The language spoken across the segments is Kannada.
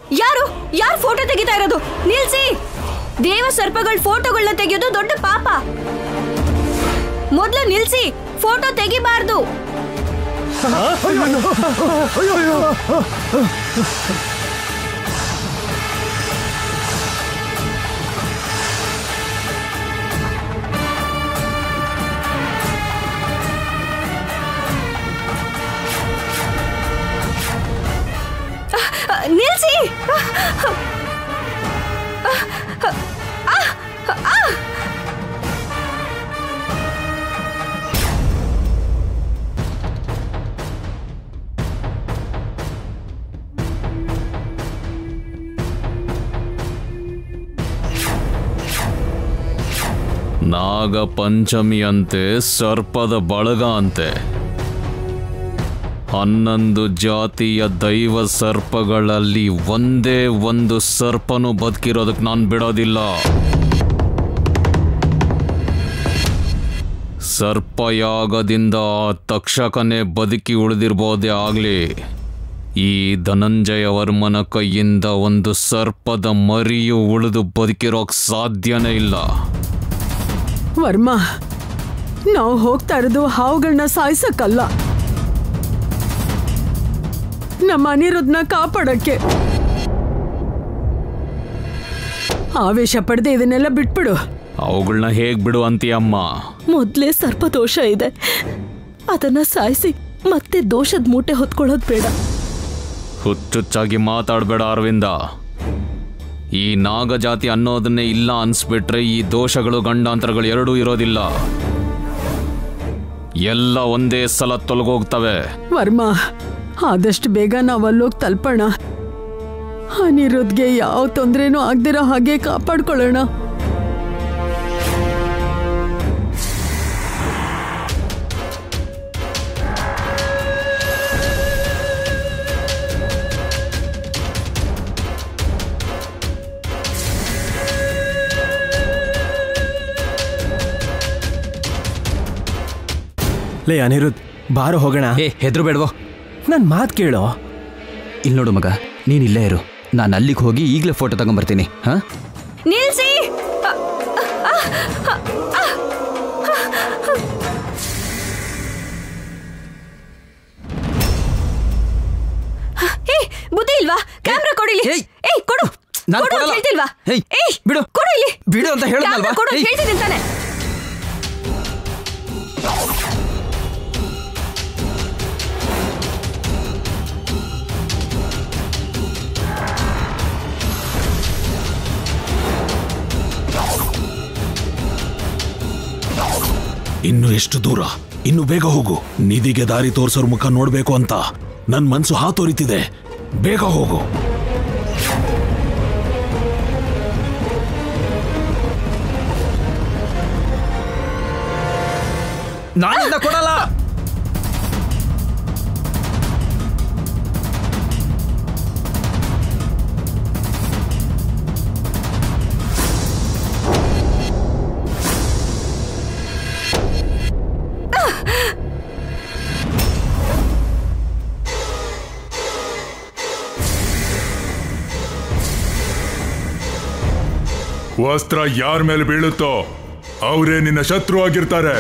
ಯಾರು ಯಾರು ಫೋಟೋ ತೆಗಿತಾ ಇರೋದು ನಿಲ್ಸಿ ದೇವ ಸರ್ಪಗಳ ಫೋಟೋಗಳನ್ನ ತೆಗೆಯೋದು ದೊಡ್ಡ ಪಾಪ ಮೊದ್ಲು ನಿಲ್ಸಿ ಫೋಟೋ ತೆಗಿಬಾರ್ದು ನಿಲ್ಸಿ ನಾಗ ಪಂಚಮಿ ಅಂತೆ ಸರ್ಪದ ಬಳಗ ಅಂತೆ ಹನ್ನೊಂದು ಜಾತಿಯ ದೈವ ಸರ್ಪಗಳಲ್ಲಿ ಒಂದೇ ಒಂದು ಸರ್ಪನು ಬದುಕಿರೋದಕ್ಕೆ ನಾನು ಬಿಡೋದಿಲ್ಲ ಸರ್ಪಯಾಗದಿಂದ ಆ ತಕ್ಷಕನೇ ಬದುಕಿ ಉಳಿದಿರ್ಬೋದೇ ಆಗ್ಲಿ ಈ ಧನಂಜಯ ವರ್ಮನ ಕೈಯಿಂದ ಒಂದು ಸರ್ಪದ ಮರಿಯು ಉಳಿದು ಬದುಕಿರೋಕ್ ಸಾಧ್ಯನೇ ಇಲ್ಲ ವರ್ಮ ನಾವು ಹೋಗ್ತಾ ಇರೋದು ಹಾವುಗಳನ್ನ ಸಾಯಿಸಕ್ಕಲ್ಲ ನಮ್ಮ ಅನಿರುದ್ಧನ ಕಾಪಾಡಕ್ಕೆ ಆವೇಶ ಪಡೆದೆ ಇದನ್ನೆಲ್ಲ ಬಿಟ್ಬಿಡು ಅವುಗಳನ್ನ ಹೇಗ್ ಬಿಡು ಅಂತೀಯಮ್ಮ ಮೊದ್ಲೇ ಸರ್ಪದೋಷ ಇದೆ ಅದನ್ನ ಸಾಯಿಸಿ ಮತ್ತೆ ದೋಷದ ಮೂಟೆ ಹೊತ್ಕೊಳ್ಳೋದು ಬೇಡ ಹುಚ್ಚುಚ್ಚಾಗಿ ಮಾತಾಡಬೇಡ ಅರವಿಂದ ಈ ನಾಗಜಾತಿ ಅನ್ನೋದನ್ನೇ ಇಲ್ಲ ಅನ್ಸ್ಬಿಟ್ರೆ ಈ ದೋಷಗಳು ಗಂಡಾಂತರಗಳು ಎರಡೂ ಇರೋದಿಲ್ಲ ಎಲ್ಲ ಒಂದೇ ಸಲ ತೊಲಗೋಗ್ತವೆ ವರ್ಮ ಆದಷ್ಟು ಬೇಗ ನಾವು ಅಲ್ಲೋಗಿ ತಲುಪೋಣ ಅನಿರುದ್ಧಗೆ ಯಾವ ತೊಂದರೆನೂ ಆಗ್ದಿರೋ ಹಾಗೆ ಕಾಪಾಡ್ಕೊಳ್ಳೋಣ ಲೇ ಅನಿರುದ್ ಬಾರೋ ಹೋಗೋಣ ಏ ಹೆದ್ರು ಬೇಡವೋ ನನ್ ಮಾತ್ ಕೇಳೋ ಇಲ್ಲಿ ನೋಡು ಮಗ ನೀನ್ ಇಲ್ಲೇ ಇರು ನಾನು ಅಲ್ಲಿಗೆ ಹೋಗಿ ಈಗಲೇ ಫೋಟೋ ತಗೊಂಬರ್ತೀನಿ ಹಾ ನಿಲ್ಸಿ ಏ ಬುದ್ಧಿ ಇಲ್ವಾ ಕ್ಯಾಮ್ರಾ ಕೊಡಿಲಿ ಏಯ್! ಏಯ್ ಕೊಡು ನಾನ್ ಕೊಡು ಅಂತ ಕೊಡಲ್ಲ. ಹೇಳ್ತಿಲ್ವಾ ಏಯ್, ಏಯ್ ಬಿಡು. ಕೊಡು ಇಲ್ಲಿ ಬಿಡು ಅಂತ ಹೇಳಿದ್ನಲ್ವಾ? ಕ್ಯಾಮ್ರಾ ಕೊಡು ಅಂತ ಏಯ್. ಹೇಳ್ತಿದ್ದೀನಿ ತಾನೆ ಇನ್ನು ಎಷ್ಟು ದೂರ ಇನ್ನು ಬೇಗ ಹೋಗು ನಿಧಿಗೆ ದಾರಿ ತೋರ್ಸೋರ್ ಮುಖ ನೋಡ್ಬೇಕು ಅಂತ ನನ್ ಮನ್ಸು ಹಾತೊರಿತಿದೆ ಬೇಗ ಹೋಗು ನಾನಿಂದ ಕೊಡಲ್ಲ ವಸ್ತ್ರ ಯಾರ ಮೇಲೆ ಬೀಳುತ್ತೋ ಅವರೇ ನಿನ್ನ ಶತ್ರು ಆಗಿರ್ತಾರೆ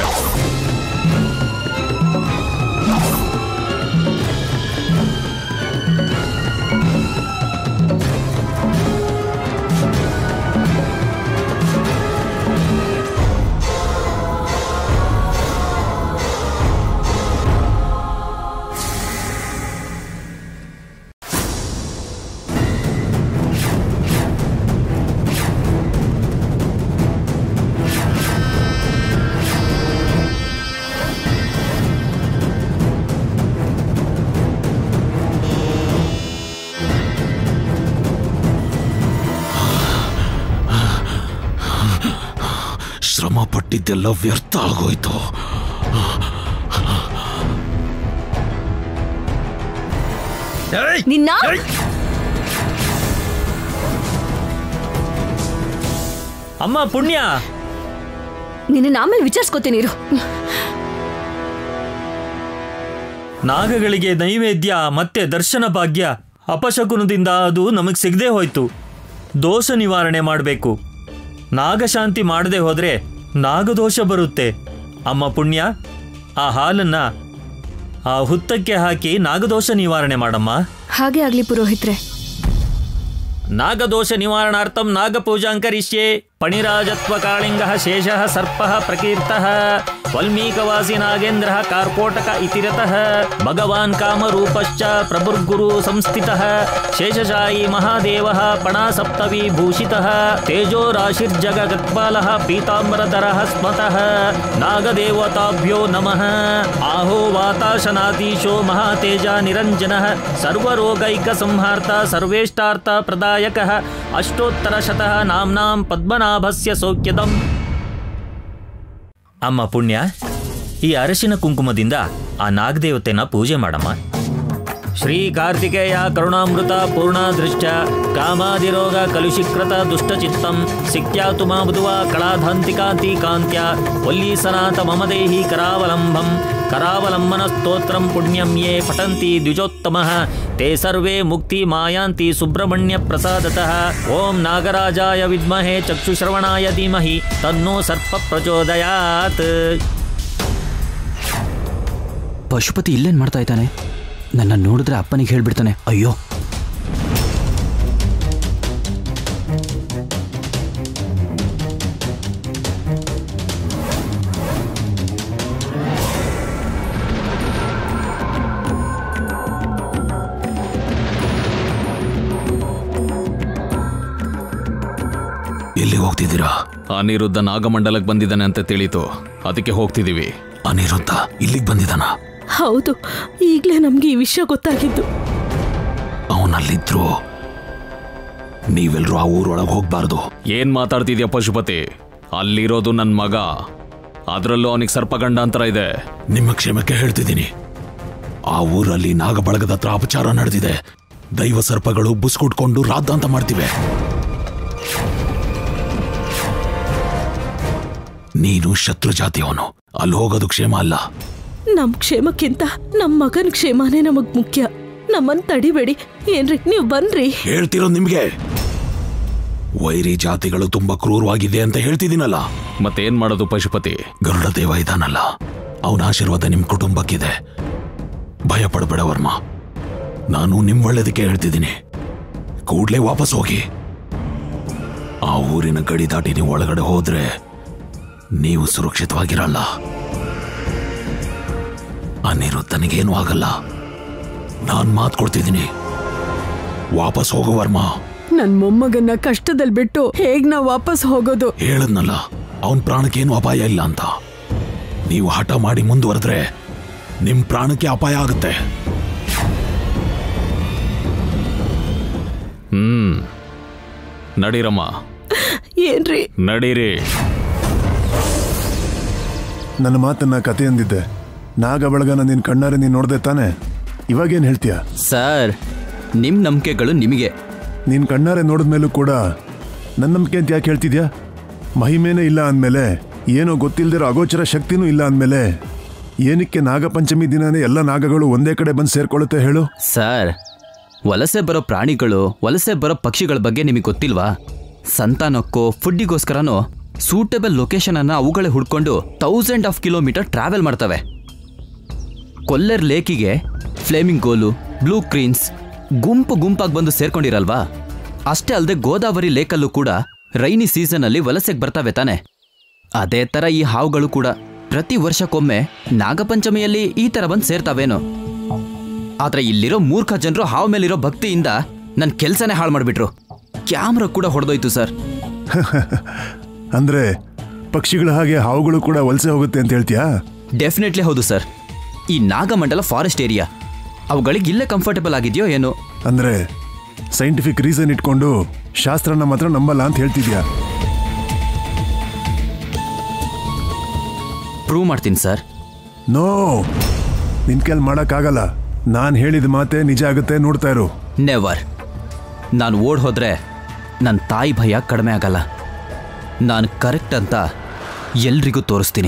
ಶ್ರಮ ಪಟ್ಟಿದ್ದೆಲ್ಲ ವ್ಯರ್ಥ ಆಗೋಯ್ತು ನಿನ್ನ ಅಮ್ಮ ಪುಣ್ಯ ನಿನ್ನ ಆಮೇಲೆ ವಿಚಾರಿಸ್ಕೋತೀನಿ ಇರು ನಾಗಗಳಿಗೆ ನೈವೇದ್ಯ ಮತ್ತೆ ದರ್ಶನ ಭಾಗ್ಯ ಅಪಶಕುನದಿಂದ ಅದು ನಮಗೆ ಸಿಗದೆ ಹೋಯ್ತು ದೋಷ ನಿವಾರಣೆ ಮಾಡಬೇಕು ನಾಗಶಾಂತಿ ಮಾಡದೆ ಹೋದ್ರೆ ನಾಗದೋಷ ಬರುತ್ತೆ ಅಮ್ಮ ಪುಣ್ಯ ಆ ಹಾಲನ್ನ ಆ ಹುತ್ತಕ್ಕೆ ಹಾಕಿ ನಾಗದೋಷ ನಿವಾರಣೆ ಮಾಡಮ್ಮ ಹಾಗೆ ಆಗ್ಲಿ ಪುರೋಹಿತ್ರೆ ನಾಗದೋಷ ನಿವಾರಣಾರ್ಥಂ ನಾಗಪೂಜಾಂಕರಿಷ್ಯೆ ಪಣಿರಾಜತ್ವ ಕಾಳಿಂಗ ಶೇಷ ಸರ್ಪ ಪ್ರಕೀರ್ತ ವಲ್ಮೀಕವಾಸಿ ನಾಗೇಂದ್ರ ಕಾರ್ಕೋಟಕ ಇತಿರತಃ ಭಗವಾನ್ ಕಾಮರೂಪಶ್ಚ ಪ್ರಭುರ್ಗುರು ಸಂಸ್ಥಿತ ಶೇಷಶಾಯಿ ಮಹಾದೇವ ಪಣಾ ಸಪ್ತವಿ ಭೂಷಿತ ತೇಜೋ ರಾಶಿರ್ಜಗತ್ಪಾಲ ಪೀತಾಂಬರಧರ ಸ್ಮತಃ ನಾಗದೇವತಾಭ್ಯೋ ನಮಃ ಆಹೋ ವಾತಾಶನಾತೀಶೋ ಮಹಾತೇಜ ನಿರಂಜನ ಸರ್ವರೋಗೈಕ ಸಂಹಾರ್ತ ಸರ್ವೇಷ್ಟಾರ್ಥ ಪ್ರದಾಯಕ ಅಷ್ಟೋತ್ತರ ಶತಃ ನಾಮ್ನಾಂ ಪದ್ಮನಾಭಸ್ಯ ಸೌಖ್ಯದಂ ಅಮ್ಮ ಪುಣ್ಯ ಈ ಅರಶಿನ ಕುಂಕುಮದಿಂದ ಆ ನಾಗದೇವತೆನ ಪೂಜೆ ಮಾಡಮ್ಮ ಶ್ರೀ ಕಾರ್ತಿಕೇಯ ಕರುಣಾಮೃತ ಪೂರ್ಣ ದೃಷ್ಟ ಕಾಮಾದಿರೋಗ ಕಲುಷಿಕೃತ ದುಷ್ಟಚಿತ್ತಂ ಸಿಕ್ಯಾತು ಮಾ ಮಧುವ ಕಳಾಧಾಂತಿಕಾಂತಿ ಕಾಂತ್ಯ ವಲ್ಲೀಸನಾಥ ಮಮ ದೇಹಿ ಕರಾವಲಂಬಂ ಕರಾವಲಂಬನ ಸ್ತೋತ್ರಂ ಪುಣ್ಯಂ ಯೇ ಪಠಂತಿ ದ್ವಿಜೋತ್ತಮಃ ತೇ ಸರ್ವೇ ಮುಕ್ತಿ ಮಾಯಾಂತಿ ಸುಬ್ರಹ್ಮಣ್ಯ ಪ್ರಸಾದತಃ ಓಂ ನಾಗರಾಜಾಯ ವಿದ್ಮಹೇ ಚಕ್ಷುಶ್ರವಣಾಯ ಧೀಮಹಿ ತನ್ನೋ ಸರ್ಪ ಪ್ರಚೋದಯಾತ್ ಪಶುಪತಿ ಇಲ್ಲೇನ್ ಮಾಡ್ತಾ ಇದ್ದಾನೆ ನನ್ನ ನೋಡಿದ್ರೆ ಅಪ್ಪನಿಗೆ ಹೇಳ್ಬಿಡ್ತಾನೆ ಅಯ್ಯೋ ಎಲ್ಲಿ ಹೋಗ್ತಿದ್ದೀರಾ ಅನಿರುದ್ಧ ನಾಗಮಂಡಲಕ್ಕೆ ಬಂದಿದ್ದಾನೆ ಅಂತ ತಿಳಿತು ಅದಕ್ಕೆ ಹೋಗ್ತಿದ್ದೀವಿ ಅನಿರುದ್ಧ ಇಲ್ಲಿಗೆ ಬಂದಿದ್ದಾನ ಹೌದು ಈಗಲೇ ನಮ್ಗೆ ಈ ವಿಷಯ ಗೊತ್ತಾಗಿದ್ದು ಅವನಲ್ಲಿದ್ರು ನೀವೆಲ್ರೂ ಆ ಊರೊಳಗೆ ಹೋಗ್ಬಾರ್ದು ಏನ್ ಮಾತಾಡ್ತಿದ್ಯಾ ಪಶುಪತಿ ಅಲ್ಲಿರೋದು ನನ್ನ ಮಗ ಅದರಲ್ಲೂ ಅವನಿಗೆ ಸರ್ಪಗಂಡಾಂತರ ಇದೆ ನಿಮ್ಮ ಕ್ಷೇಮಕ್ಕೆ ಹೇಳ್ತಿದ್ದೀನಿ ಆ ಊರಲ್ಲಿ ನಾಗಬಳಗದ ಹತ್ರ ಅಪಚಾರ ನಡೆದಿದೆ ದೈವ ಸರ್ಪಗಳು ಬುಸ್ಕುಟ್ಕೊಂಡು ರಾದ್ದಾಂತ ಮಾಡ್ತಿವೆ ನೀನು ಶತ್ರು ಜಾತಿಯವನು ಅಲ್ಲಿ ಹೋಗೋದು ಕ್ಷೇಮ ಅಲ್ಲ ನಮ್ ಕ್ಷೇಮಕ್ಕಿಂತ ನಮ್ ಮಗನ್ ಕ್ಷೇಮನೇ ನಮಗ್ ಮುಖ್ಯ ನಮ್ಮನ್ ತಡಿಬೇಡಿ ಏನ್ರಿ ನೀವ್ ಬನ್ರಿ ಹೇಳ್ತಿರೋದು ನಿಮ್ಗೆ ವೈರಿ ಜಾತಿಗಳು ತುಂಬಾ ಕ್ರೂರವಾಗಿದೆ ಅಂತ ಹೇಳ್ತಿದ್ದೀನಲ್ಲ ಮತ್ತೇನ್ ಮಾಡೋದು ಪಶುಪತಿ ಗರುಡ ದೇವ ಇದಾನಲ್ಲ ಅವನ ಆಶೀರ್ವಾದ ನಿಮ್ ಕುಟುಂಬಕ್ಕಿದೆ ಭಯ ಪಡಬೇಡ ವರ್ಮ ನಾನು ನಿಮ್ ಒಳ್ಳೇದಕ್ಕೆ ಹೇಳ್ತಿದ್ದೀನಿ ಕೂಡ್ಲೇ ವಾಪಸ್ ಹೋಗಿ ಆ ಊರಿನ ಗಡಿ ದಾಟಿ ನೀವು ಒಳಗಡೆ ಹೋದ್ರೆ ನೀವು ಸುರಕ್ಷಿತವಾಗಿರಲ್ಲ ಅನಿರುದ್ಧನಿಗೇನು ಆಗಲ್ಲ ನಾನ್ ಮಾತು ಕೊಡ್ತಿದ್ದೀನಿ ವಾಪಸ್ ಹೋಗು ವರ್ಮ ನನ್ ಮೊಮ್ಮಗನ್ನ ಕಷ್ಟದಲ್ಲಿ ಬಿಟ್ಟು ಹೇಗ್ ನಾವ್ ವಾಪಸ್ ಹೋಗೋದು ಹೇಳದ್ನಲ್ಲ ಅವನ್ ಪ್ರಾಣಕ್ಕೇನು ಅಪಾಯ ಇಲ್ಲ ಅಂತ ನೀವು ಹಠ ಮಾಡಿ ಮುಂದುವರೆದ್ರೆ ನಿಮ್ ಪ್ರಾಣಕ್ಕೆ ಅಪಾಯ ಆಗುತ್ತೆ ಹ್ಮ್ ನಡೀರಮ್ಮ ಏನ್ರಿ ನಡೀರಿ ನನ್ನ ಮಾತನ್ನ ಕತೆ ಅಂದಿದ್ದೆ ನಾಗ ಬಳಗನ ನಿನ್ ಕಣ್ಣಾರೆ ನೀನ್ ನೋಡ್ದೆ ತಾನೆ ಇವಾಗೇನ್ ಹೇಳ್ತೀಯ ಸರ್ ನಿಮ್ಮ ನಂಬಿಕೆಗಳು ನಿಮಗೆ ನೀನ್ ಕಣ್ಣಾರೆ ನೋಡಿದ್ಮೇಲೂ ಕೂಡ ನನ್ನ ನಂಬಿಕೆ ಅಂತ ಯಾಕೆ ಹೇಳ್ತಿದ್ಯಾ ಮಹಿಮೇನೇ ಇಲ್ಲ ಅಂದಮೇಲೆ ಏನೋ ಗೊತ್ತಿಲ್ದಿರೋ ಅಗೋಚರ ಶಕ್ತಿನೂ ಇಲ್ಲ ಅಂದಮೇಲೆ ಏನಕ್ಕೆ ನಾಗಪಂಚಮಿ ದಿನನೇ ಎಲ್ಲ ನಾಗಗಳು ಒಂದೇ ಕಡೆ ಬಂದು ಸೇರ್ಕೊಳ್ಳುತ್ತೆ ಹೇಳು ಸರ್ ವಲಸೆ ಬರೋ ಪ್ರಾಣಿಗಳು ವಲಸೆ ಬರೋ ಪಕ್ಷಿಗಳ ಬಗ್ಗೆ ನಿಮಗೆ ಗೊತ್ತಿಲ್ವಾ ಸಂತಾನಕ್ಕೋ ಫುಡ್ಡಿಗೋಸ್ಕರನೋ ಸೂಟಬಲ್ ಲೊಕೇಶನ್ ಅನ್ನ ಅವುಗಳೇ ಹುಡ್ಕೊಂಡು ಥೌಸಂಡ್ ಆಫ್ ಕಿಲೋಮೀಟರ್ ಟ್ರಾವೆಲ್ ಮಾಡ್ತವೆ ಕೊಲ್ಲೆರ್ ಲೇಕಿಗೆ ಫ್ಲೇಮಿಂಗ್ ಗೋಲು ಬ್ಲೂ ಕ್ರೀನ್ಸ್ ಗುಂಪು ಗುಂಪಾಗಿ ಬಂದು ಸೇರ್ಕೊಂಡಿರಲ್ವಾ ಅಷ್ಟೇ ಅಲ್ಲದೆ ಗೋದಾವರಿ ಲೇಕಲ್ಲೂ ಕೂಡ ರೈನಿ ಸೀಸನಲ್ಲಿ ವಲಸೆಗೆ ಬರ್ತವೆ ತಾನೆ ಅದೇ ಥರ ಈ ಹಾವುಗಳು ಕೂಡ ಪ್ರತಿ ವರ್ಷಕ್ಕೊಮ್ಮೆ ನಾಗಪಂಚಮಿಯಲ್ಲಿ ಈ ಥರ ಬಂದು ಸೇರ್ತಾವೇನೋ ಆದ್ರೆ ಇಲ್ಲಿರೋ ಮೂರ್ಖ ಜನರು ಹಾವು ಮೇಲಿರೋ ಭಕ್ತಿಯಿಂದ ನನ್ನ ಕೆಲಸನೇ ಹಾಳು ಮಾಡಿಬಿಟ್ರು ಕ್ಯಾಮ್ರಾ ಕೂಡ ಹೊಡೆದೋಯ್ತು ಸರ್ ಅಂದ್ರೆ ಪಕ್ಷಿಗಳ ಹಾಗೆ ಹಾವುಗಳು ಕೂಡ ವಲಸೆ ಹೋಗುತ್ತೆ ಅಂತ ಹೇಳ್ತೀಯಾ ಡೆಫಿನೆಟ್ಲಿ ಹೌದು ಸರ್ ಈ ನಾಗಮಂಡಲ ಫಾರೆಸ್ಟ್ ಏರಿಯಾ ಅವುಗಳಿಗೆ ಇಲ್ಲೇ ಕಂಫರ್ಟಬಲ್ ಆಗಿದೆಯೋ ಏನೋ ಅಂದ್ರೆ ಸೈಂಟಿಫಿಕ್ ರೀಸನ್ ಇಟ್ಕೊಂಡು ಶಾಸ್ತ್ರನ ಮಾತ್ರ ನಂಬಲ್ಲ ಅಂತ ಹೇಳ್ತಿದ್ಯಾ ಪ್ರೂವ್ ಮಾಡ್ತೀನಿ ಸರ್ ನೋ ನಿನ್ ಕೈಲಿ ಮಾಡೋಕ್ಕಾಗಲ್ಲ ನಾನು ಹೇಳಿದ ಮಾತೆ ನಿಜ ಆಗುತ್ತೆ ನೋಡ್ತಾ ಇರು ನೆವರ್ ನಾನು ಓಡ್ ಹೋದ್ರೆ ನನ್ನ ತಾಯಿ ಭಯ ಕಡಿಮೆ ಆಗಲ್ಲ ನಾನು ಕರೆಕ್ಟ್ ಅಂತ ಎಲ್ರಿಗೂ ತೋರಿಸ್ತೀನಿ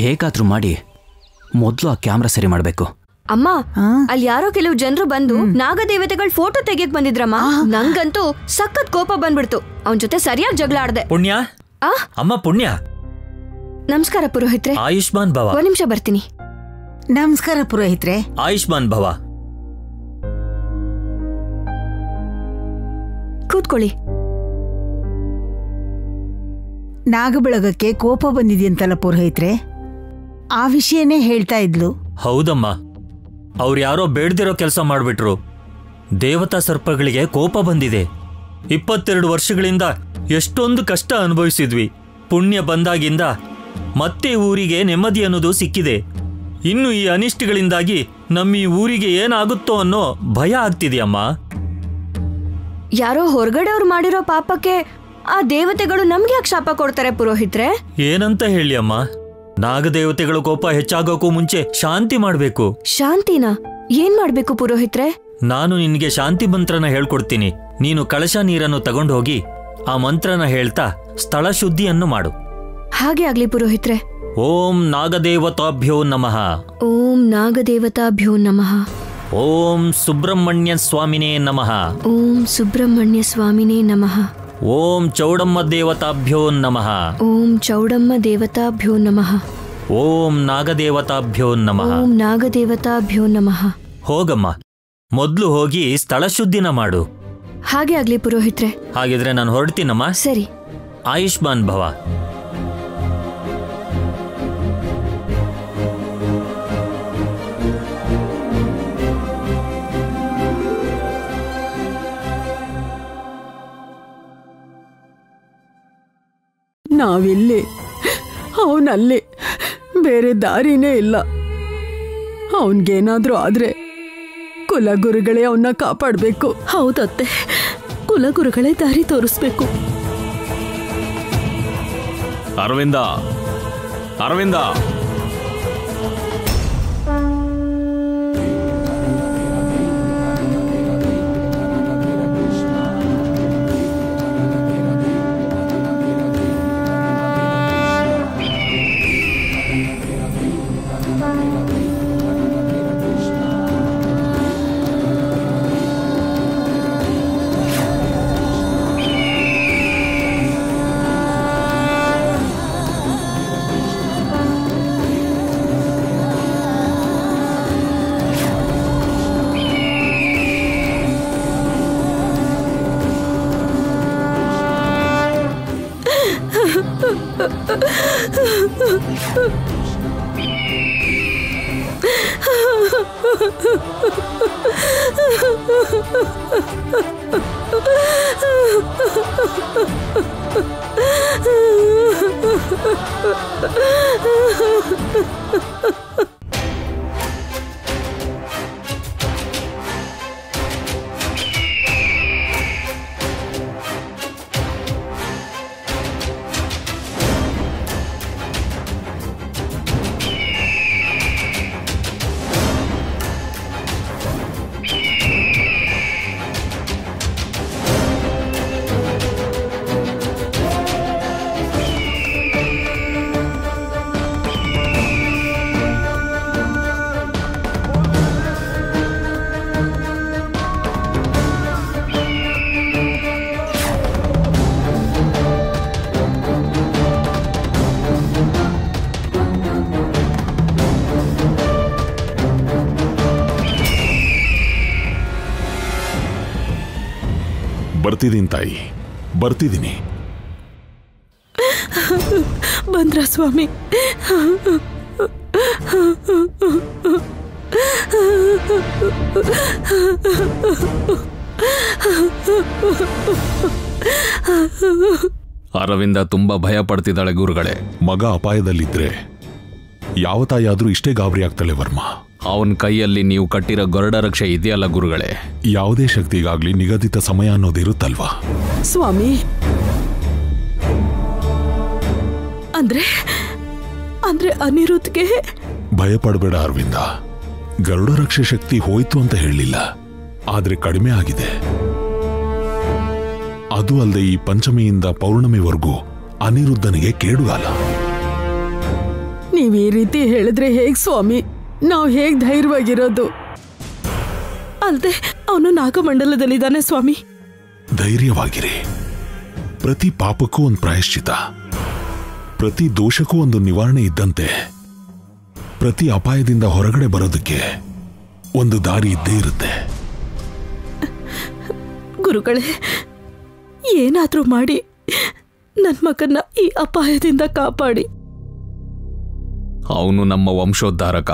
ಹೇಗಾದ್ರೂ ಮಾಡಿ ಮೊದಲು ಆ ಕ್ಯಾಮ್ರಾ ಸರಿ ಮಾಡಬೇಕು ಅಮ್ಮ ಅಲ್ಲಿ ಯಾರೋ ಕೆಲವು ಜನರು ಬಂದು ನಾಗದೇವತೆಗಳ ಫೋಟೋ ತೆಗಿಯಕ್ ಬಂದಿದ್ರಮ್ಮ ನಂಗಂತೂ ಸಖತ್ ಕೋಪ ಬಂದ್ಬಿಡ್ತು ಅವನ್ ಜೊತೆ ಸರಿಯಾಗಿ ಜಗಳ ಆಡ್ದೆ ಪುಣ್ಯ ಆ ಅಮ್ಮ ಪುಣ್ಯ ನಮಸ್ಕಾರ ಪುರೋಹಿತ್ರೆ ಆಯುಷ್ಮಾನ್ ಭವ ಒಂದ್ ನಿಮಿಷ ಬರ್ತೀನಿ ನಮಸ್ಕಾರ ಪುರೋಹಿತ್ರೆ ಆಯುಷ್ಮಾನ್ ಭವ ಕೂತ್ಕೊಳ್ಳಿ ನಾಗಬಳಗಕ್ಕೆ ಕೋಪ ಬಂದಿದೆಯಂತಲ್ಲ ಪುರೋಹಿತ್ರೆ ಆ ವಿಷಯನೇ ಹೇಳ್ತಾ ಇದ್ಲು ಹೌದಮ್ಮ ಅವ್ರು ಯಾರೋ ಬೇಡ್ದಿರೋ ಕೆಲಸ ಮಾಡ್ಬಿಟ್ರು ದೇವತಾ ಸರ್ಪಗಳಿಗೆ ಕೋಪ ಬಂದಿದೆ ಇಪ್ಪತ್ತೆರಡು ವರ್ಷಗಳಿಂದ ಎಷ್ಟೊಂದು ಕಷ್ಟ ಅನುಭವಿಸಿದ್ವಿ ಪುಣ್ಯ ಬಂದಾಗಿಂದ ಮತ್ತೆ ಊರಿಗೆ ನೆಮ್ಮದಿ ಅನ್ನೋದು ಸಿಕ್ಕಿದೆ ಇನ್ನು ಈ ಅನಿಷ್ಟಗಳಿಂದಾಗಿ ನಮ್ಮ ಈ ಊರಿಗೆ ಏನಾಗುತ್ತೋ ಅನ್ನೋ ಭಯ ಆಗ್ತಿದೆಯಮ್ಮ ಯಾರೋ ಹೊರಗಡೆ ಅವ್ರು ಮಾಡಿರೋ ಪಾಪಕ್ಕೆ ಆ ದೇವತೆಗಳು ನಮ್ಗೆ ಯಾಕೆ ಶಾಪ ಕೊಡ್ತಾರೆ ಪುರೋಹಿತ್ರೆ ಏನಂತ ಹೇಳಿ ಅಮ್ಮ ನಾಗದೇವತೆಗಳ ಕೋಪ ಹೆಚ್ಚಾಗೋಕ್ಕೂ ಮುಂಚೆ ಶಾಂತಿ ಮಾಡಬೇಕು ಶಾಂತಿನ ಏನ್ ಮಾಡ್ಬೇಕು ಪುರೋಹಿತ್ರೆ ನಾನು ನಿನಗೆ ಶಾಂತಿ ಮಂತ್ರನ ಹೇಳ್ಕೊಡ್ತೀನಿ ನೀನು ಕಳಶ ನೀರನ್ನು ತಗೊಂಡು ಹೋಗಿ ಆ ಮಂತ್ರನ ಹೇಳ್ತಾ ಸ್ಥಳ ಶುದ್ಧಿಯನ್ನು ಮಾಡು ಹಾಗೆ ಆಗ್ಲಿ ಪುರೋಹಿತ್ರೆ ಓಂ ನಾಗದೇವತಾಭ್ಯೋ ನಮಃ ಓಂ ನಾಗದೇವತಾಭ್ಯೋ ನಮಃ ಓಂ ಸುಬ್ರಹ್ಮಣ್ಯ ಸ್ವಾಮಿನೇ ನಮಃ ಓಂ ಸುಬ್ರಹ್ಮಣ್ಯ ಸ್ವಾಮಿನೇ ನಮಃ ಓಂ ಚೌಡಮ್ಮ ದೇವತಾಭ್ಯೋ ನಮಃ ಓಂ ಚೌಡಮ್ಮ ದೇವತಾಭ್ಯೋ ನಮಃ ಓಂ ನಾಗದೇವತಾಭ್ಯೋ ನಮಃ ಓಂ ನಾಗದೇವತಾಭ್ಯೋ ನಮಃ ಹೋಗಮ್ಮ ಮೊದ್ಲು ಹೋಗಿ ಸ್ಥಳ ಶುದ್ಧಿನ ಮಾಡು ಹಾಗೆ ಆಗ್ಲಿ ಪುರೋಹಿತ್ರೆ ಹಾಗಿದ್ರೆ ನಾನು ಹೊರಡ್ತೀನಮ್ಮ ಸರಿ ಆಯುಷ್ಮಾನ್ ಭವ ನಾವಿಲ್ಲಿ ಅವನಲ್ಲಿ ಬೇರೆ ದಾರಿನೇ ಇಲ್ಲ ಅವನ್ಗೇನಾದ್ರೂ ಆದ್ರೆ ಕುಲಗುರುಗಳೇ ಅವನ್ನ ಕಾಪಾಡಬೇಕು ಹೌದತ್ತೆ ಕುಲಗುರುಗಳೇ ದಾರಿ ತೋರಿಸ್ಬೇಕು ಅರವಿಂದ ಅರವಿಂದ ಬರ್ತಿದ್ದೀನಿ ತಾಯಿ ಬರ್ತಿದ್ದೀನಿ ಬಂದ್ರ ಸ್ವಾಮಿ ಅರವಿಂದ ತುಂಬಾ ಭಯ ಪಡ್ತಿದ್ದಾಳೆ ಗುರುಗಳೇ ಮಗ ಅಪಾಯದಲ್ಲಿದ್ರೆ ಯಾವ ತಾಯಾದ್ರೂ ಇಷ್ಟೇ ಗಾಬರಿ ಆಗ್ತಾಳೆ ವರ್ಮ ಅವನ ಕೈಯಲ್ಲಿ ನೀವು ಕಟ್ಟಿರೋ ಗರುಡ ರಕ್ಷೆ ಇದೆಯಲ್ಲ ಗುರುಗಳೇ ಯಾವುದೇ ಶಕ್ತಿಗಾಗ್ಲಿ ನಿಗದಿತ ಸಮಯ ಅನ್ನೋದಿರುತ್ತಲ್ವಾ ಸ್ವಾಮಿ ಅಂದ್ರೆ ಅಂದ್ರೆ ಅನಿರುದ್ಧ್ಗೆ ಭಯ ಪಡಬೇಡ ಅರವಿಂದ ಗರುಡ ರಕ್ಷೆ ಶಕ್ತಿ ಹೋಯ್ತು ಅಂತ ಹೇಳಲಿಲ್ಲ ಆದ್ರೆ ಕಡಿಮೆ ಆಗಿದೆ ಅದು ಅಲ್ಲದೆ ಈ ಪಂಚಮಿಯಿಂದ ಪೌರ್ಣಮಿವರೆಗೂ ಅನಿರುದ್ಧನಿಗೆ ಕೇಡುಗಾಲ ನೀವ್ ಈ ರೀತಿ ಹೇಳಿದ್ರೆ ಹೇಗ್ ಸ್ವಾಮಿ ನಾವ್ ಹೇಗ್ ಧೈರ್ಯವಾಗಿರೋದು ಅಲ್ದೆ ಅವನು ನಾಗಮಂಡಲದಲ್ಲಿದ್ದಾನೆ ಸ್ವಾಮಿ ಧೈರ್ಯವಾಗಿರಿ ಪ್ರತಿ ಪಾಪಕ್ಕೂ ಒಂದು ಪ್ರಾಯಶ್ಚಿತ ಪ್ರತಿ ದೋಷಕ್ಕೂ ಒಂದು ನಿವಾರಣೆ ಇದ್ದಂತೆ ಪ್ರತಿ ಅಪಾಯದಿಂದ ಹೊರಗಡೆ ಬರೋದಕ್ಕೆ ಒಂದು ದಾರಿ ಇದ್ದೇ ಇರುತ್ತೆ ಗುರುಗಳೇ ಏನಾದ್ರೂ ಮಾಡಿ ನನ್ನ ಮಗನ್ನ ಈ ಅಪಾಯದಿಂದ ಕಾಪಾಡಿ ಅವನು ನಮ್ಮ ವಂಶೋದ್ಧಾರಕ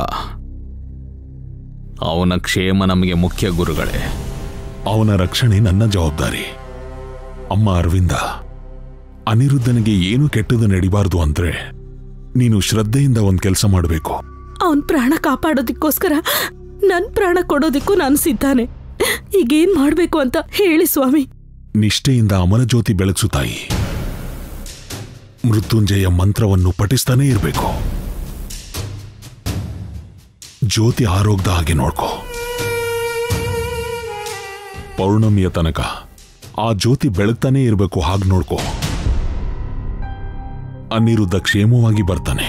ಅವನ ಕ್ಷೇಮ ನಮಗೆ ಮುಖ್ಯ ಗುರುಗಳೇ ಅವನ ರಕ್ಷಣೆ ನನ್ನ ಜವಾಬ್ದಾರಿ ಅಮ್ಮ ಅರವಿಂದ ಅನಿರುದ್ಧನಿಗೆ ಏನು ಕೆಟ್ಟದ್ದು ನಡಿಬಾರ್ದು ಅಂದ್ರೆ ನೀನು ಶ್ರದ್ಧೆಯಿಂದ ಒಂದ್ ಕೆಲಸ ಮಾಡಬೇಕು ಅವನ್ ಪ್ರಾಣ ಕಾಪಾಡೋದಕ್ಕೋಸ್ಕರ ನನ್ ಪ್ರಾಣ ಕೊಡೋದಿಕ್ಕೂ ನಾನು ಸಿದ್ಧಾನೆ ಈಗೇನ್ ಮಾಡ್ಬೇಕು ಅಂತ ಹೇಳಿ ಸ್ವಾಮಿ ನಿಷ್ಠೆಯಿಂದ ಅಮರಜ್ಯೋತಿ ಬೆಳಗ್ಸು ತಾಯಿ ಮೃತ್ಯುಂಜಯ ಮಂತ್ರವನ್ನು ಪಠಿಸ್ತಾನೇ ಇರಬೇಕು ಜ್ಯೋತಿ ಆರೋಗ್ದ ಹಾಗೆ ನೋಡ್ಕೋ ಪೌರ್ಣಮಿಯ ತನಕ ಆ ಜ್ಯೋತಿ ಬೆಳಗ್ತಾನೇ ಇರಬೇಕು ಹಾಗೆ ನೋಡ್ಕೋ ಅನಿರುದ್ಧ ಕ್ಷೇಮವಾಗಿ ಬರ್ತಾನೆ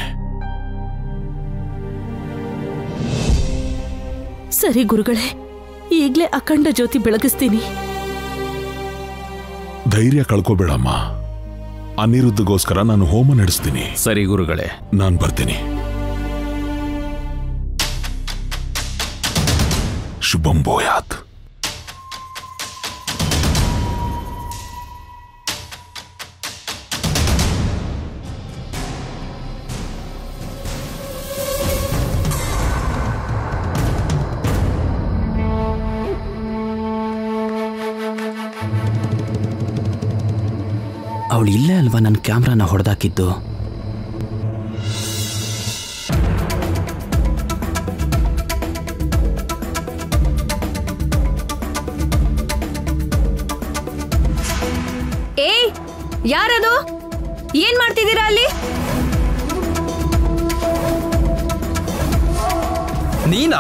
ಸರಿ ಗುರುಗಳೇ ಈಗ್ಲೇ ಅಖಂಡ ಜ್ಯೋತಿ ಬೆಳಗಿಸ್ತೀನಿ ಧೈರ್ಯ ಕಳ್ಕೋಬೇಡಮ್ಮ ಅನಿರುದ್ಧಗೋಸ್ಕರ ನಾನು ಹೋಮ ನಡೆಸ್ತೀನಿ ಸರಿ ಗುರುಗಳೇ ನಾನು ಬರ್ತೀನಿ ಶುಭಂ ಭೂಯಾತ್ ಅವಳು ಇಲ್ಲೇ ಅಲ್ವಾ ನನ್ನ ಕ್ಯಾಮ್ರಾನ ಹೊಡೆದಾಕಿದ್ದು ಏಯ್ ಯಾರದು ಏನ್ ಮಾಡ್ತಿದ್ದೀರಾ ಅಲ್ಲಿ ನೀನಾ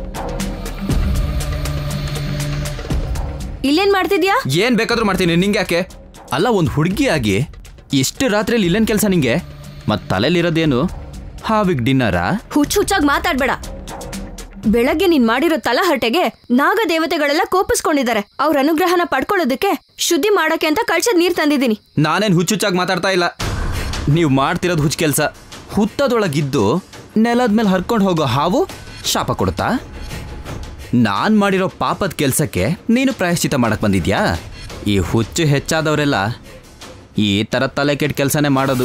ಇಲ್ಲೇನ್ ಮಾಡ್ತಿದ್ಯಾ ಏನ್ ಬೇಕಾದ್ರೂ ಮಾಡ್ತೀನಿ ನಿಂಗೆ ಯಾಕೆ ಅಲ್ಲ ಒಂದು ಹುಡುಗಿಯಾಗಿ ಎಷ್ಟು ರಾತ್ರಿಯಲ್ಲಿ ಇಲ್ಲೇನ್ ಕೆಲಸ ನಿಂಗೆ ಮತ್ ತಲೆಲಿರೋದೇನು ಹಾವಿಗ್ ಡಿನ್ನರಾ ಹುಚ್ಚ ಹುಚ್ಚಾಗಿ ಮಾತಾಡ್ಬೇಡ ಬೆಳಗ್ಗೆ ನೀನ್ ಮಾಡಿರೋ ತಲಹಟೆಗೆ ನಾಗ ದೇವತೆಗಳೆಲ್ಲ ಕೋಪಿಸ್ಕೊಂಡಿದ್ದಾರೆ ಅವ್ರ ಅನುಗ್ರಹನ ಪಡ್ಕೊಳ್ಳೋದಕ್ಕೆ ಶುದ್ಧಿ ಮಾಡಕ್ಕೆ ಅಂತ ಕಳ್ಸದ್ ನೀರ್ ತಂದಿದ್ದೀನಿ ನಾನೇನ್ ಹುಚ್ಚುಚ್ಚಾಗಿ ಮಾತಾಡ್ತಾ ಇಲ್ಲ ನೀವು ಮಾಡ್ತಿರೋದು ಹುಚ್ಚ ಕೆಲಸ ಹುತ್ತದೊಳಗಿದ್ದು ನೆಲದ ಮೇಲೆ ಹರ್ಕೊಂಡು ಹೋಗೋ ಹಾವು ಶಾಪ ಕೊಡುತ್ತಾ ನಾನ್ ಮಾಡಿರೋ ಪಾಪದ ಕೆಲಸಕ್ಕೆ ನೀನು ಪ್ರಾಯಶ್ಚಿತ ಮಾಡಕ್ ಬಂದಿದ್ಯಾ ಈ ಹುಚ್ಚು ಹೆಚ್ಚಾದವರೆಲ್ಲ ಈ ಥರ ತಲೆ ಕೆಟ್ಟ ಕೆಲಸನೇ ಮಾಡೋದು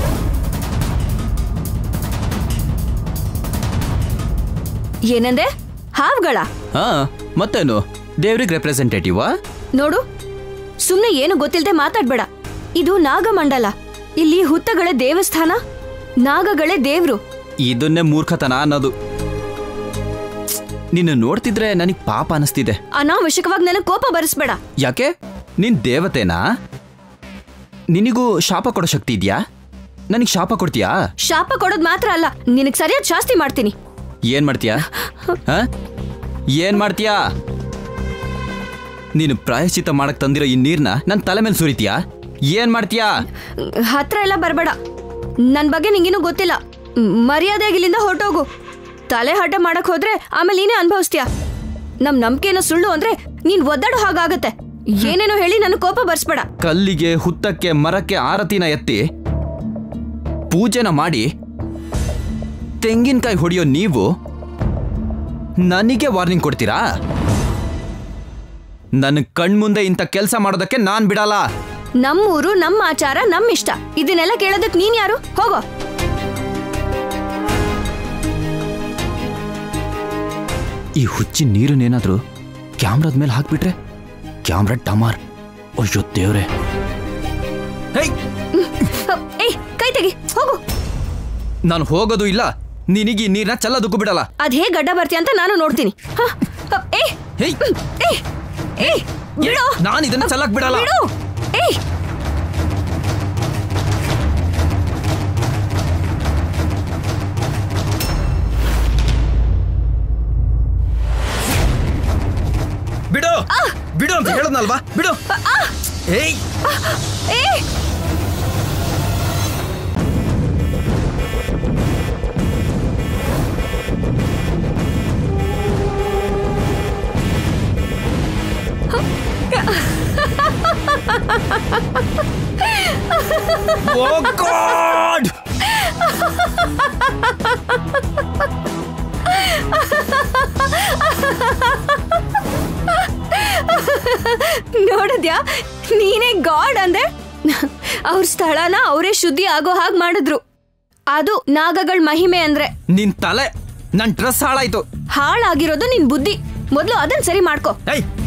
ಏನಂದೆ ಹಾವ್ಗಳ ಹಾ ಮತ್ತೇನು ದೇವ್ರಿಗೆ ರೆಪ್ರೆಸೆಂಟೇಟಿವಾ ನೋಡು ಸುಮ್ನೆ ಏನು ಗೊತ್ತಿಲ್ದೆ ಮಾತಾಡ್ಬೇಡ ಇದು ನಾಗಮಂಡಲ ಇಲ್ಲಿ ಹುತ್ತಗಳೇ ದೇವಸ್ಥಾನ ನಾಗಗಳೇ ದೇವ್ರು ಇದನ್ನೇ ಮೂರ್ಖತನ ಅನ್ನೋದು ನಿನ್ನ ನೋಡ್ತಿದ್ರೆ ನನಗೆ ಪಾಪ ಅನಿಸ್ತಿದೆ ಅನಾವಶ್ಯಕವಾಗಿ ನನಗೆ ಕೋಪ ಬರಿಸ್ಬೇಡ ಯಾಕೆ ನೀನ್ ದೇವತೆನಾ ನಿನಗೂ ಶಾಪ ಕೊಡೋ ಶಕ್ತಿ ಇದೆಯಾ ನನಗೆ ಶಾಪ ಕೊಡ್ತೀಯಾ ಶಾಪ ಕೊಡೋದ್ ಮಾತ್ರ ಅಲ್ಲ ನಿನಗ್ ಸರಿಯಾದ ಶಾಸ್ತಿ ಮಾಡ್ತೀನಿ ಏನ್ ಮಾಡ್ತೀಯಾ ಹ? ಏನ್ ಮಾಡ್ತೀಯಾ ನೀನು ಪ್ರಾಯಶ್ಚಿತ ಮಾಡಕ್ ತಂದಿರೋ ಈ ನೀರ್ನ ನನ್ನ ತಲೆ ಮೇಲೆ ಸುರಿತೀಯಾ ಏನ್ ಮಾಡ್ತೀಯಾ ಹತ್ರ ಎಲ್ಲ ಬರಬೇಡ ನನ್ ಬಗ್ಗೆ ನಿಂಗಿನ್ನೂ ಗೊತ್ತಿಲ್ಲ ಮ್, ಮರ್ಯಾದೆಯಾಗಿ ಇಲ್ಲಿಂದ ಹೊರಟೋಗು ತಲೆ ಹಠ ಮಾಡಕ್ ಹೋದ್ರೆ ಆಮೇಲೆ ನೀನೇ ಅನುಭವಿಸ್ತೀಯ ನಮ್ ನಂಬಿಕೆನ ಸುಳ್ಳು ಅಂದ್ರೆ ನೀನ್ ಒದ್ದಾಡೋ ಹಾಗಾಗತ್ತೆ ಏನೇನೋ ಹೇಳಿ ನನ್ನ ಕೋಪ ಬರ್ಸ್ಬೇಡ ಕಲ್ಲಿಗೆ ಹುತ್ತಕ್ಕೆ ಮರಕ್ಕೆ ಆರತಿನ ಎತ್ತಿ ಪೂಜೆನ ಮಾಡಿ ತೆಂಗಿನಕಾಯಿ ಹೊಡೆಯೋ ನೀವು ನನಗೆ ವಾರ್ನಿಂಗ್ ಕೊಡ್ತೀರಾ ನನ್ನ ಕಣ್ಮುಂದೆ ಇಂಥ ಕೆಲಸ ಮಾಡೋದಕ್ಕೆ ನಾನ್ ಬಿಡಲ್ಲ ನಮ್ಮೂರು ನಮ್ಮ ಆಚಾರ ನಮ್ ಇಷ್ಟ ಇದನ್ನೆಲ್ಲ ಕೇಳೋದಕ್ ನೀನ್ ಯಾರು ಹೋಗೋ ಈ ಹುಚ್ಚಿನ ನೀರನ್ನೇನಾದ್ರೂ ಕ್ಯಾಮ್ರಾದ ಮೇಲೆ ಹಾಕ್ಬಿಟ್ರೆ ಕ್ಯಾಮ್ರಾ ಡಮಾರ್ ಅಯ್ಯೋ ದೇವ್ರೆ ಹೇಯ್ ಏಯ್ ಕೈ ತೆಗಿ ಹೋಗು ನಾನು ಹೋಗೋದು ಇಲ್ಲ ನಿನಗೆ ಈ ನೀರ್ನ ಚೆಲ್ಲೋದಕ್ಕೂ ಬಿಡಲ್ಲ ಅದ್ ಹೇಗ್ ಗಡ್ಡ ಬರ್ತೀಯ ಅಂತ ನಾನು ನೋಡ್ತೀನಿ ಹ, ಹ, ಏಯ್ ಹೇಯ್ ಏಯ್ ಏಯ್ ಬಿಡು ನಾನು ಇದನ್ನ ಚೆಲ್ಲಕ್ ಬಿಡಲ್ಲ ಬಿಡು ಏಯ್ ಬಿಡು ಬಿಡು ಅಂತ ಹೇಳದ್ನಲ್ವಾ ಬಿಡು ಏಯ್ ಏಯ್ ನೋಡಿದ್ಯಾ ನೀನೇ ಗಾಡ್ ಅಂದೆ ಅವ್ರ ಸ್ಥಳನ ಅವರೇ ಶುದ್ಧಿ ಆಗೋ ಹಾಗೆ ಮಾಡಿದ್ರು ಅದು ನಾಗಗಳ ಮಹಿಮೆ ಅಂದ್ರೆ ನಿನ್ ತಲೆ ನನ್ ಡ್ರೆಸ್ ಹಾಳಾಯ್ತು ಹಾಳಾಗಿರೋದು ನಿನ್ ಬುದ್ಧಿ ಮೊದ್ಲು ಅದನ್ ಸರಿ ಮಾಡ್ಕೋ ಏಯ್